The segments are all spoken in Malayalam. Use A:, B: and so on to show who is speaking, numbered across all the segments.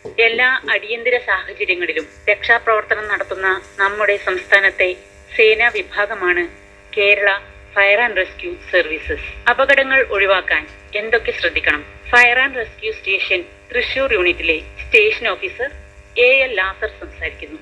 A: എല്ലാ അടിയന്തര സാഹചര്യങ്ങളിലും രക്ഷാപ്രവർത്തനം നടത്തുന്ന നമ്മുടെ സംസ്ഥാനത്തെ സേനാ വിഭാഗമാണ് Kerala fire and rescue services അപകടങ്ങൾ ഒഴിവാക്കാൻ എന്തൊക്കെ ശ്രദ്ധിക്കണം fire and rescue station Thrissur യൂണിറ്റിലെ station officer A L Lazar സംസാരിക്കുന്നു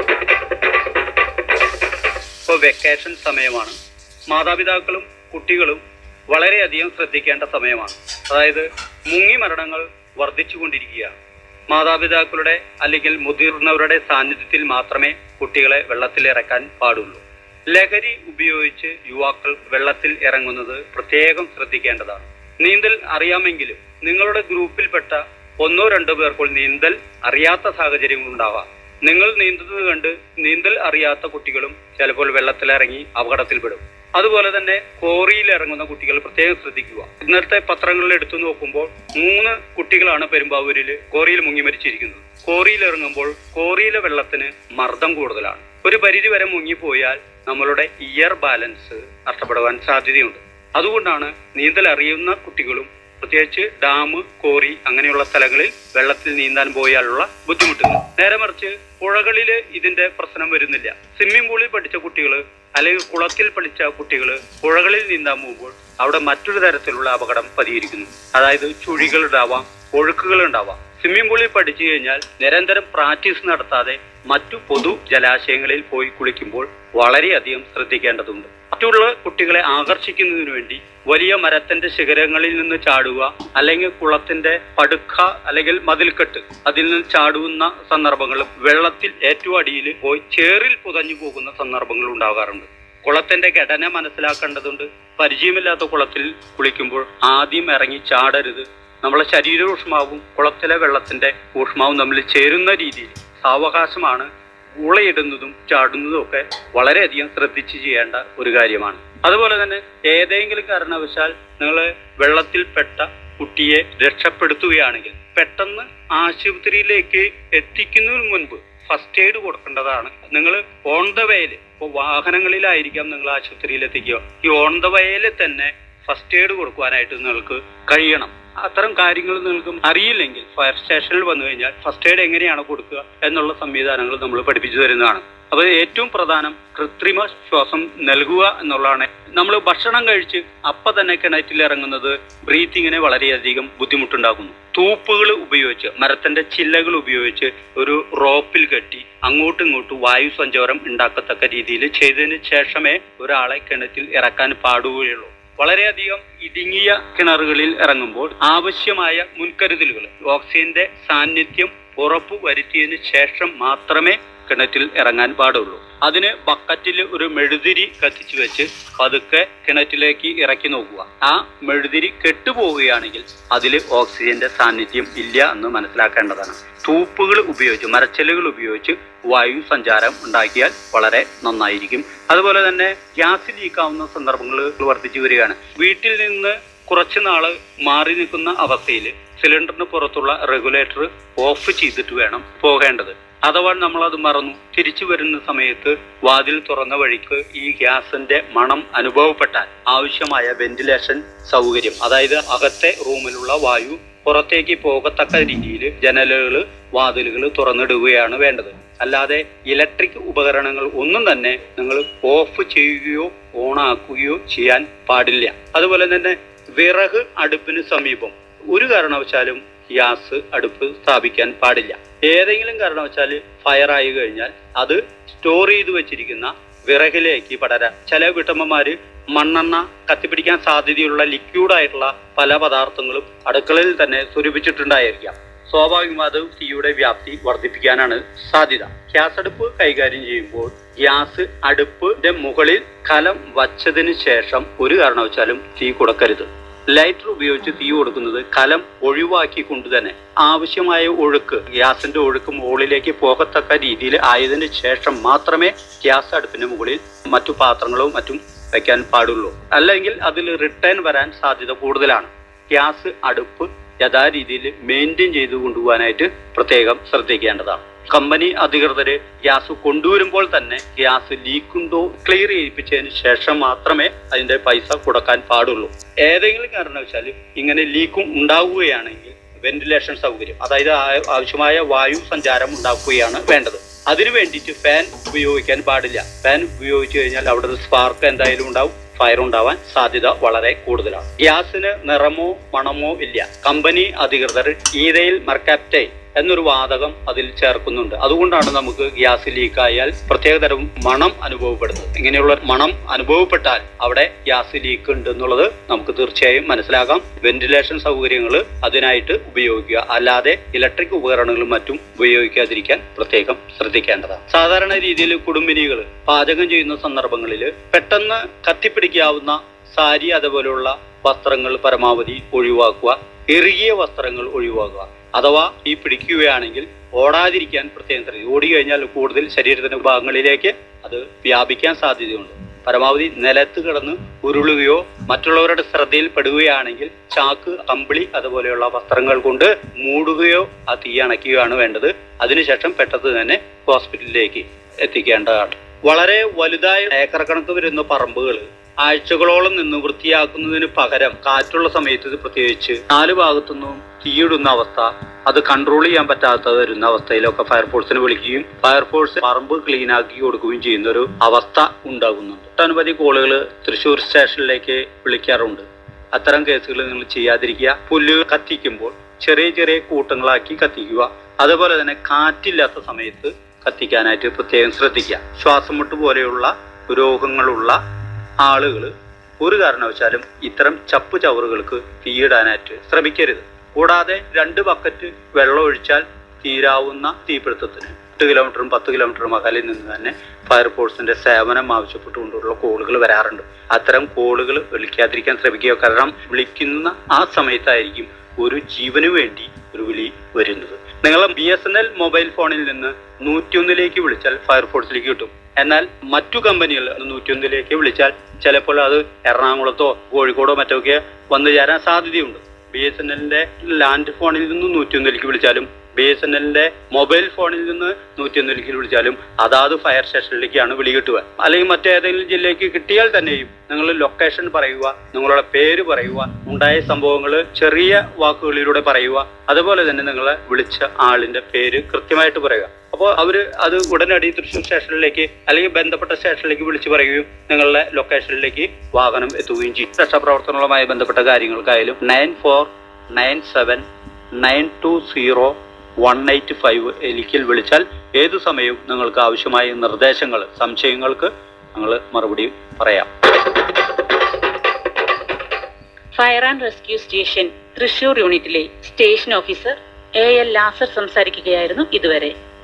B: ഇപ്പോൾ വെക്കേഷൻ സമയമാണ് മാതാപിതാക്കളും കുട്ടികളും വളരെയധികം ശ്രദ്ധിക്കേണ്ട സമയമാണ് അതായത് മുങ്ങി മരണങ്ങൾ വർദ്ധിച്ചുകൊണ്ടിരിക്കുകയാണ് മാതാപിതാക്കളുടെ അല്ലെങ്കിൽ മുതിർന്നവരുടെ സാന്നിധ്യത്തിൽ മാത്രമേ കുട്ടികളെ വെള്ളത്തിൽ ഇറക്കാൻ പാടുള്ളൂ ലഹരി ഉപയോഗിച്ച് യുവാക്കൾ വെള്ളത്തിൽ ഇറങ്ങുന്നത് പ്രത്യേകം ശ്രദ്ധിക്കേണ്ടതാണ് നീന്തൽ അറിയാമെങ്കിലും നിങ്ങളുടെ ഗ്രൂപ്പിൽപ്പെട്ട ഒന്നോ രണ്ടോ പേർക്കുൾ നീന്തൽ അറിയാത്ത സാഹചര്യങ്ങൾ ഉണ്ടാവാം നിങ്ങൾ നീന്തുന്നത് കണ്ട് നീന്തൽ അറിയാത്ത കുട്ടികളും ചിലപ്പോൾ വെള്ളത്തിലിറങ്ങി അപകടത്തിൽപ്പെടും അതുപോലെ തന്നെ കോറിയിൽ ഇറങ്ങുന്ന കുട്ടികൾ പ്രത്യേകം ശ്രദ്ധിക്കുക ഇന്നത്തെ പത്രങ്ങളിൽ എടുത്തു നോക്കുമ്പോൾ മൂന്ന് കുട്ടികളാണ് പെരുമ്പാവൂരിൽ കോറിയിൽ മുങ്ങി മരിച്ചിരിക്കുന്നത് കോറിയിൽ ഇറങ്ങുമ്പോൾ കോറിയിലെ വെള്ളത്തിന് മർദ്ദം കൂടുതലാണ് ഒരു പരിധി വരെ മുങ്ങിപ്പോയാൽ നമ്മളുടെ ഇയർ ബാലൻസ് നഷ്ടപ്പെടുവാൻ സാധ്യതയുണ്ട് അതുകൊണ്ടാണ് നീന്തൽ അറിയുന്ന കുട്ടികളും പ്രത്യേകിച്ച് ഡാം കോറി അങ്ങനെയുള്ള സ്ഥലങ്ങളിൽ വെള്ളത്തിൽ നീന്താൻ പോയാലുള്ള ബുദ്ധിമുട്ടുകൾ നേരെ മറിച്ച് പുഴകളിൽ ഇതിന്റെ പ്രശ്നം വരുന്നില്ല സ്വിമ്മിംഗ് പൂളിൽ പഠിച്ച കുട്ടികൾ അല്ലെങ്കിൽ കുളത്തിൽ പഠിച്ച കുട്ടികൾ പുഴകളിൽ നീന്താൻ പോകുമ്പോൾ അവിടെ മറ്റൊരു തരത്തിലുള്ള അപകടം പതിയിരിക്കുന്നു അതായത് ചുഴികൾ ഉണ്ടാവാം ഒഴുക്കുകൾ ഉണ്ടാവാം സ്വിമ്മിംഗ് പൂളിൽ പഠിച്ചു കഴിഞ്ഞാൽ നിരന്തരം പ്രാക്ടീസ് നടത്താതെ മറ്റു പൊതു ജലാശയങ്ങളിൽ പോയി കുളിക്കുമ്പോൾ വളരെയധികം ശ്രദ്ധിക്കേണ്ടതുണ്ട് മറ്റുള്ള കുട്ടികളെ ആകർഷിക്കുന്നതിന് വേണ്ടി വലിയ മരത്തിന്റെ ശിഖരങ്ങളിൽ നിന്ന് ചാടുക അല്ലെങ്കിൽ കുളത്തിന്റെ പടുക്ക അല്ലെങ്കിൽ മതിൽക്കെട്ട് അതിൽ നിന്ന് ചാടുന്ന സന്ദർഭങ്ങളും വെള്ളത്തിൽ ഏറ്റവും അടിയിൽ പോയി ചേറിൽ പുതഞ്ഞു പോകുന്ന സന്ദർഭങ്ങൾ ഉണ്ടാകാറുണ്ട് കുളത്തിന്റെ ഘടന മനസ്സിലാക്കേണ്ടതുണ്ട് പരിചയമില്ലാത്ത കുളത്തിൽ കുളിക്കുമ്പോൾ ആദ്യം ഇറങ്ങി ചാടരുത് നമ്മളെ ശരീര ഊഷ്മാവും കുളത്തിലെ വെള്ളത്തിന്റെ ഊഷ്മാവും തമ്മിൽ ചേരുന്ന രീതിയിൽ സാവകാശമാണ് ഉളയിടുന്നതും ചാടുന്നതും ഒക്കെ വളരെയധികം ശ്രദ്ധിച്ച് ചെയ്യേണ്ട ഒരു കാര്യമാണ് അതുപോലെ തന്നെ ഏതെങ്കിലും കാരണവശാൽ നിങ്ങൾ വെള്ളത്തിൽപ്പെട്ട കുട്ടിയെ രക്ഷപ്പെടുത്തുകയാണെങ്കിൽ പെട്ടെന്ന് ആശുപത്രിയിലേക്ക് എത്തിക്കുന്നതിന് മുൻപ് ഫസ്റ്റ് എയ്ഡ് കൊടുക്കേണ്ടതാണ് നിങ്ങൾ ഓൺ ദ വേയിൽ ഇപ്പോൾ വാഹനങ്ങളിലായിരിക്കാം നിങ്ങൾ ആശുപത്രിയിൽ എത്തിക്കുക ഈ ഓൺ ദ വേയിൽ തന്നെ ഫസ്റ്റ് എയ്ഡ് കൊടുക്കുവാനായിട്ട് നിങ്ങൾക്ക് കഴിയണം അത്തരം കാര്യങ്ങൾ നിങ്ങൾക്ക് അറിയില്ലെങ്കിൽ ഫയർ സ്റ്റേഷനിൽ വന്നു കഴിഞ്ഞാൽ ഫസ്റ്റ് എയ്ഡ് എങ്ങനെയാണ് കൊടുക്കുക എന്നുള്ള സംവിധാനങ്ങൾ നമ്മൾ പഠിപ്പിച്ചു തരുന്നതാണ് അപ്പോൾ ഏറ്റവും പ്രധാനം കൃത്രിമ ശ്വാസം നൽകുക എന്നുള്ളതാണ് നമ്മൾ ഭക്ഷണം കഴിച്ച് അപ്പ തന്നെ കിണറ്റിൽ ഇറങ്ങുന്നത് ബ്രീത്തിങ്ങിനെ വളരെയധികം ബുദ്ധിമുട്ടുണ്ടാക്കുന്നു തൂപ്പുകൾ ഉപയോഗിച്ച് മരത്തിന്റെ ചില്ലകൾ ഉപയോഗിച്ച് ഒരു റോപ്പിൽ കെട്ടി അങ്ങോട്ടും ഇങ്ങോട്ടും വായു സഞ്ചാരം ഉണ്ടാക്കത്തക്ക രീതിയിൽ ചെയ്തതിന് ശേഷമേ ഒരാളെ കിണറ്റിൽ ഇറക്കാൻ പാടുകയുള്ളൂ വളരെയധികം ഇടുങ്ങിയ കിണറുകളിൽ ഇറങ്ങുമ്പോൾ ആവശ്യമായ മുൻകരുതലുകൾ ഓക്സിജന്റെ സാന്നിധ്യം ഉറപ്പു വരുത്തിയതിനു ശേഷം മാത്രമേ കിണറ്റിൽ ഇറങ്ങാൻ പാടുള്ളൂ അതിന് ബക്കറ്റിൽ ഒരു മെഴുതിരി കത്തിച്ചു വെച്ച് പതുക്കെ കിണറ്റിലേക്ക് ഇറക്കി നോക്കുക ആ മെഴുതിരി കെട്ടുപോവുകയാണെങ്കിൽ അതിൽ ഓക്സിജന്റെ സാന്നിധ്യം ഇല്ല എന്ന് മനസ്സിലാക്കേണ്ടതാണ് തൂപ്പുകൾ ഉപയോഗിച്ച് മരച്ചെല്ലുകൾ ഉപയോഗിച്ച് വായു സഞ്ചാരം ഉണ്ടാക്കിയാൽ വളരെ നന്നായിരിക്കും അതുപോലെ തന്നെ ഗ്യാസ് ലീക്കാവുന്ന സന്ദർഭങ്ങൾ വർദ്ധിച്ചു വരികയാണ് വീട്ടിൽ നിന്ന് കുറച്ച് നാള് മാറി നിൽക്കുന്ന അവസ്ഥയിൽ സിലിണ്ടറിന് പുറത്തുള്ള റെഗുലേറ്റർ ഓഫ് ചെയ്തിട്ട് വേണം പോകേണ്ടത് അഥവാ നമ്മൾ അത് മറന്നു തിരിച്ചു വരുന്ന സമയത്ത് വാതിൽ തുറന്ന വഴിക്ക് ഈ ഗ്യാസിന്റെ മണം അനുഭവപ്പെട്ടാൽ ആവശ്യമായ വെന്റിലേഷൻ സൗകര്യം അതായത് അകത്തെ റൂമിലുള്ള വായു പുറത്തേക്ക് പോകത്തക്ക രീതിയിൽ ജനലുകൾ വാതിലുകൾ തുറന്നിടുകയാണ് വേണ്ടത് അല്ലാതെ ഇലക്ട്രിക് ഉപകരണങ്ങൾ ഒന്നും തന്നെ നിങ്ങൾ ഓഫ് ചെയ്യുകയോ ഓണാക്കുകയോ ചെയ്യാൻ പാടില്ല അതുപോലെ തന്നെ വിറക് അടുപ്പിന് സമീപം ഒരു കാരണവശാലും ഗ്യാസ് അടുപ്പ് സ്ഥാപിക്കാൻ പാടില്ല ഏതെങ്കിലും കാരണവശാൽ ഫയർ ആയി കഴിഞ്ഞാൽ അത് സ്റ്റോർ ചെയ്ത് വെച്ചിരിക്കുന്ന വിറകിലേക്ക് പടരാൻ ചില വീട്ടമ്മമാര് മണ്ണെണ്ണ കത്തിപ്പിടിക്കാൻ സാധ്യതയുള്ള ലിക്വിഡ് ആയിട്ടുള്ള പല പദാർത്ഥങ്ങളും അടുക്കളയിൽ തന്നെ സ്വരൂപിച്ചിട്ടുണ്ടായിരിക്കാം സ്വാഭാവികമായും അത് തീയുടെ വ്യാപ്തി വർദ്ധിപ്പിക്കാനാണ് സാധ്യത ഗ്യാസ് അടുപ്പ് കൈകാര്യം ചെയ്യുമ്പോൾ ഗ്യാസ് അടുപ്പിന്റെ മുകളിൽ കലം വച്ചതിന് ശേഷം ഒരു കാരണവശാലും തീ കൊടുക്കരുത് ലൈറ്റർ ഉപയോഗിച്ച് തീ കൊടുക്കുന്നത് കലം ഒഴിവാക്കിക്കൊണ്ട് തന്നെ ആവശ്യമായ ഒഴുക്ക് ഗ്യാസിന്റെ ഒഴുക്ക് മുകളിലേക്ക് പോകത്തക്ക രീതിയിൽ ആയതിനു ശേഷം മാത്രമേ ഗ്യാസ് അടുപ്പിന് മുകളിൽ മറ്റു പാത്രങ്ങളും മറ്റും വെക്കാൻ പാടുള്ളൂ അല്ലെങ്കിൽ അതിൽ റിട്ടേൺ വരാൻ സാധ്യത കൂടുതലാണ് ഗ്യാസ് അടുപ്പ് യഥാരീതിയിൽ മെയിൻറ്റെയിൻ ചെയ്തു കൊണ്ടുപോകാനായിട്ട് പ്രത്യേകം ശ്രദ്ധിക്കേണ്ടതാണ് കമ്പനി അധികൃതര് ഗ്യാസ് കൊണ്ടുവരുമ്പോൾ തന്നെ ഗ്യാസ് ലീക്കുണ്ടോ ക്ലിയർ ചെയ്യിപ്പിച്ചതിന് ശേഷം മാത്രമേ അതിന്റെ പൈസ കൊടുക്കാൻ പാടുള്ളൂ ഏതെങ്കിലും കാരണവശാൽ ഇങ്ങനെ ലീക്കും ഉണ്ടാവുകയാണെങ്കിൽ വെന്റിലേഷൻ സൗകര്യം അതായത് ആ- ആവശ്യമായ വായു സഞ്ചാരം ഉണ്ടാക്കുകയാണ് വേണ്ടത് അതിനു വേണ്ടിയിട്ട് ഫാൻ ഉപയോഗിക്കാൻ പാടില്ല ഫാൻ ഉപയോഗിച്ചു കഴിഞ്ഞാൽ അവിടെ ഒരു സ്പാർക്ക് എന്തായാലും ഉണ്ടാവും ഫയർ ഉണ്ടാവാൻ സാധ്യത വളരെ കൂടുതലാണ് ഗ്യാസിന് നിറമോ മണമോ ഇല്ല കമ്പനി അധികൃതർ ഈതയിൽ മെർക്കാപ്റ്റൈൻ എന്നൊരു വാതകം അതിൽ ചേർക്കുന്നുണ്ട് അതുകൊണ്ടാണ് നമുക്ക് ഗ്യാസ് ലീക്ക് ആയാൽ പ്രത്യേകതരം മണം അനുഭവപ്പെടുന്നത് ഇങ്ങനെയുള്ള മണം അനുഭവപ്പെട്ടാൽ അവിടെ ഗ്യാസ് ലീക്ക് ഉണ്ട് എന്നുള്ളത് നമുക്ക് തീർച്ചയായും മനസ്സിലാക്കാം വെന്റിലേഷൻ സൗകര്യങ്ങൾ അതിനായിട്ട് ഉപയോഗിക്കുക അല്ലാതെ ഇലക്ട്രിക് ഉപകരണങ്ങളും മറ്റും ഉപയോഗിക്കാതിരിക്കാൻ പ്രത്യേകം ശ്രദ്ധിക്കേണ്ടതാണ് സാധാരണ രീതിയിൽ കുടുംബിനികൾ പാചകം ചെയ്യുന്ന സന്ദർഭങ്ങളിൽ പെട്ടെന്ന് കത്തിപ്പിടിക്കാവുന്ന സാരി അതുപോലെയുള്ള വസ്ത്രങ്ങൾ പരമാവധി ഒഴിവാക്കുക ഇറുകിയ വസ്ത്രങ്ങൾ ഒഴിവാക്കുക അഥവാ ഈ പിടിക്കുകയാണെങ്കിൽ ഓടാതിരിക്കാൻ പ്രത്യേകം ശ്രദ്ധിക്കുക ഓടി കഴിഞ്ഞാൽ കൂടുതൽ ശരീരത്തിന്റെ ഭാഗങ്ങളിലേക്ക് അത് വ്യാപിക്കാൻ സാധ്യതയുണ്ട് പരമാവധി നിലത്ത് കിടന്ന് ഉരുളുകയോ മറ്റുള്ളവരുടെ ശ്രദ്ധയിൽ പെടുകയാണെങ്കിൽ ചാക്ക് കമ്പിളി അതുപോലെയുള്ള വസ്ത്രങ്ങൾ കൊണ്ട് മൂടുകയോ ആ തീ അണയ്ക്കുകയാണ് വേണ്ടത് അതിനുശേഷം പെട്ടെന്ന് തന്നെ ഹോസ്പിറ്റലിലേക്ക് എത്തിക്കേണ്ടതാണ് വളരെ വലുതായ ഏക്കർ കണക്ക് വരുന്ന പറമ്പുകൾ ആഴ്ചകളോളം നിന്ന് വൃത്തിയാക്കുന്നതിന് പകരം കാറ്റുള്ള സമയത്ത് ഇത് പ്രത്യേകിച്ച് നാല് ഭാഗത്തുനിന്നും തീയിടുന്ന അവസ്ഥ അത് കൺട്രോൾ ചെയ്യാൻ പറ്റാത്ത വരുന്ന അവസ്ഥയിലൊക്കെ ഫയർഫോഴ്സിനെ വിളിക്കുകയും ഫയർഫോഴ്സ് പറമ്പ് ക്ലീൻ ആക്കി കൊടുക്കുകയും ചെയ്യുന്ന ഒരു അവസ്ഥ ഉണ്ടാകുന്നുണ്ട് ഒട്ടനവധി കോളുകൾ തൃശ്ശൂർ സ്റ്റേഷനിലേക്ക് വിളിക്കാറുണ്ട് അത്തരം കേസുകൾ നിങ്ങൾ ചെയ്യാതിരിക്കുക പുല്ല് കത്തിക്കുമ്പോൾ ചെറിയ ചെറിയ കൂട്ടങ്ങളാക്കി കത്തിക്കുക അതുപോലെ തന്നെ കാറ്റില്ലാത്ത സമയത്ത് കത്തിക്കാനായിട്ട് പ്രത്യേകം ശ്രദ്ധിക്കുക ശ്വാസം മുട്ട് പോലെയുള്ള രോഗങ്ങളുള്ള ആളുകൾ ഒരു കാരണവശാലും ഇത്തരം ചപ്പ് ചവറുകൾക്ക് തീയിടാനായിട്ട് ശ്രമിക്കരുത് കൂടാതെ രണ്ട് ബക്കറ്റ് വെള്ളം ഒഴിച്ചാൽ തീരാവുന്ന തീപിടുത്തത്തിന് എട്ട് കിലോമീറ്ററും പത്ത് കിലോമീറ്ററും അകലിൽ നിന്ന് തന്നെ ഫയർഫോഴ്സിന്റെ സേവനം ആവശ്യപ്പെട്ടുകൊണ്ടുള്ള കോളുകൾ വരാറുണ്ട് അത്തരം കോളുകൾ വിളിക്കാതിരിക്കാൻ ശ്രമിക്കുക കാരണം വിളിക്കുന്ന ആ സമയത്തായിരിക്കും ഒരു ജീവന് വേണ്ടി ഒരു വിളി വരുന്നത് നിങ്ങൾ B S N L mobile ഫോണിൽ നിന്ന് നൂറ്റിയൊന്നിലേക്ക് വിളിച്ചാൽ ഫയർഫോഴ്സിലേക്ക് കിട്ടും എന്നാൽ മറ്റു കമ്പനികൾ നൂറ്റിയൊന്നിലേക്ക് വിളിച്ചാൽ ചിലപ്പോൾ അത് എറണാകുളത്തോ കോഴിക്കോടോ മറ്റോ ഒക്കെ വന്നു ചേരാൻ സാധ്യതയുണ്ട് ബി എസ് എൻ എല്ലിന്റെ ലാൻഡ് ഫോണിൽ നിന്ന് നൂറ്റിയൊന്നിലേക്ക് വിളിച്ചാലും ബി എസ് എൻ എല്ലിന്റെ മൊബൈൽ ഫോണിൽ നിന്ന് നൂറ്റിയൊന്നിലേക്ക് വിളിച്ചാലും അതാത് ഫയർ സ്റ്റേഷനിലേക്കാണ് വിളി കിട്ടുക അല്ലെങ്കിൽ മറ്റേതെങ്കിലും ജില്ലയ്ക്ക് കിട്ടിയാൽ തന്നെയും നിങ്ങൾ ലൊക്കേഷൻ പറയുക നിങ്ങളുടെ പേര് പറയുക ഉണ്ടായ സംഭവങ്ങൾ ചെറിയ വാക്കുകളിലൂടെ പറയുക അതുപോലെ തന്നെ നിങ്ങളെ വിളിച്ച ആളിന്റെ പേര് കൃത്യമായിട്ട് പറയുക അപ്പോൾ അവര് അത് ഉടനടി തൃശ്ശൂർ സ്റ്റേഷനിലേക്ക് അല്ലെങ്കിൽ ബന്ധപ്പെട്ട സ്റ്റേഷനിലേക്ക് വിളിച്ചു പറയുകയും നിങ്ങളുടെ ലൊക്കേഷനിലേക്ക് വാഹനം എത്തുകയും ചെയ്യും രക്ഷാപ്രവർത്തനങ്ങളുമായി ബന്ധപ്പെട്ട കാര്യങ്ങൾക്കായാലും nine four nine seven nine two zero one eight five എലിക്കൽ വിളിച്ചാൽ ഏതു സമയവും നിങ്ങൾക്ക് ആവശ്യമായ നിർദ്ദേശങ്ങൾ സംശയങ്ങൾക്ക് ഞങ്ങൾ മറുപടി പറയാം
A: fire and rescue station Thrissur യൂണിറ്റിലെ station officer A L Lazar സംസാരിക്കുകയായിരുന്നു ഇതുവരെ